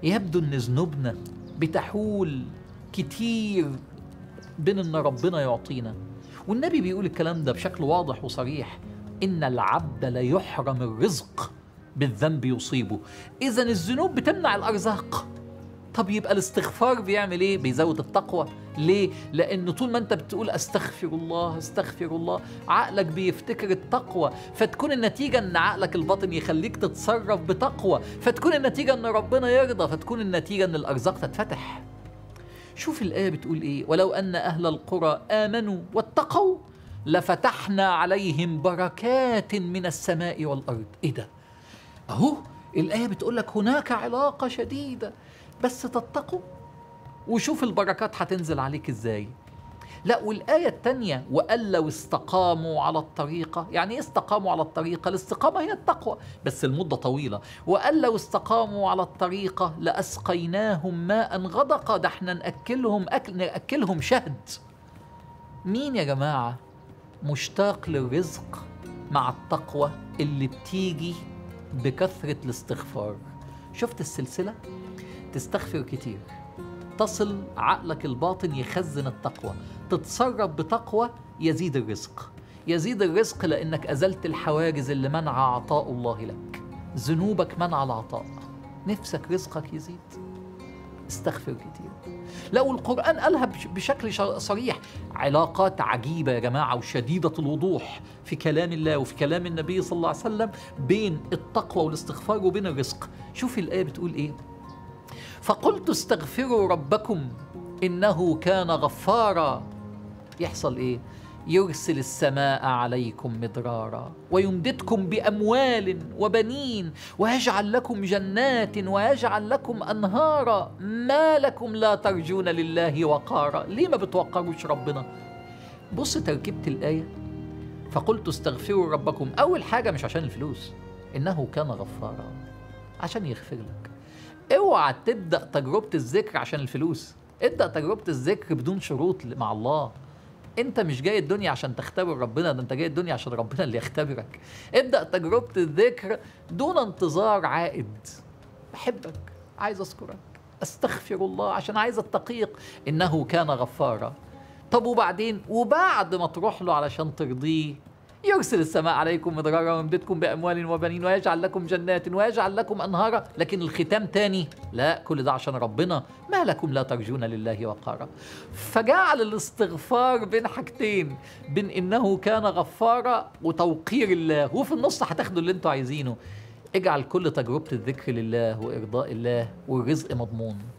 يبدو ان ذنوبنا بتحول كتير بين ان ربنا يعطينا والنبي بيقول الكلام ده بشكل واضح وصريح ان العبد لا يحرم الرزق بالذنب يصيبه اذا الذنوب بتمنع الارزاق طب يبقى الاستغفار بيعمل ايه بيزود التقوى ليه لان طول ما انت بتقول استغفر الله استغفر الله عقلك بيفتكر التقوى فتكون النتيجه ان عقلك الباطن يخليك تتصرف بتقوى فتكون النتيجه ان ربنا يرضى فتكون النتيجه ان الارزاق تتفتح شوف الايه بتقول ايه ولو ان اهل القرى امنوا واتقوا لفتحنا عليهم بركات من السماء والارض ايه ده اهو الايه بتقول لك هناك علاقه شديده بس تتقوا وشوف البركات هتنزل عليك ازاي لا والآية التانية وقال لو استقاموا على الطريقة يعني ايه استقاموا على الطريقة الاستقامة هي التقوى بس المدة طويلة وقال لو استقاموا على الطريقة لأسقيناهم ماء غدقا ده احنا نأكلهم أكل نأكلهم شهد مين يا جماعة مشتاق للرزق مع التقوى اللي بتيجي بكثرة الاستغفار شفت السلسلة تستغفر كتير تصل عقلك الباطن يخزن التقوى تتصرف بتقوى يزيد الرزق يزيد الرزق لأنك أزلت الحواجز اللي منع عطاء الله لك ذنوبك منع العطاء نفسك رزقك يزيد استغفر كتير لا والقرآن قالها بش- بشكل شا- صريح علاقات عجيبة يا جماعة وشديدة الوضوح في كلام الله وفي كلام النبي صلى الله عليه وسلم بين التقوى والاستغفار وبين الرزق شوف الآية بتقول إيه فقلت استغفروا ربكم انه كان غفارا يحصل ايه يرسل السماء عليكم مدرارا ويمددكم باموال وبنين ويجعل لكم جنات ويجعل لكم انهارا ما لكم لا ترجون لله وقارا ليه ما بتوقروش ربنا بص تركيبه الايه فقلت استغفروا ربكم اول حاجه مش عشان الفلوس انه كان غفارا عشان يغفر لك اوعى تبدا تجربه الذكر عشان الفلوس ابدا تجربه الذكر بدون شروط مع الله انت مش جاي الدنيا عشان تختبر ربنا ده انت جاي الدنيا عشان ربنا اللي يختبرك ابدا تجربه الذكر دون انتظار عائد بحبك عايز اذكرك استغفر الله عشان عايز اتقيك انه كان غفارا طب وبعدين وبعد ما تروح له علشان ترضيه يرسل السماء عليكم مدرارا ويمددكم باموال وبنين ويجعل لكم جنات ويجعل لكم انهارا لكن الختام تاني لا كل ده عشان ربنا ما لكم لا ترجون لله وقارا فجعل الاستغفار بين حاجتين بين انه كان غفارا وتوقير الله وفي النص هتاخدوا اللي انتوا عايزينه اجعل كل تجربه الذكر لله وارضاء الله والرزق مضمون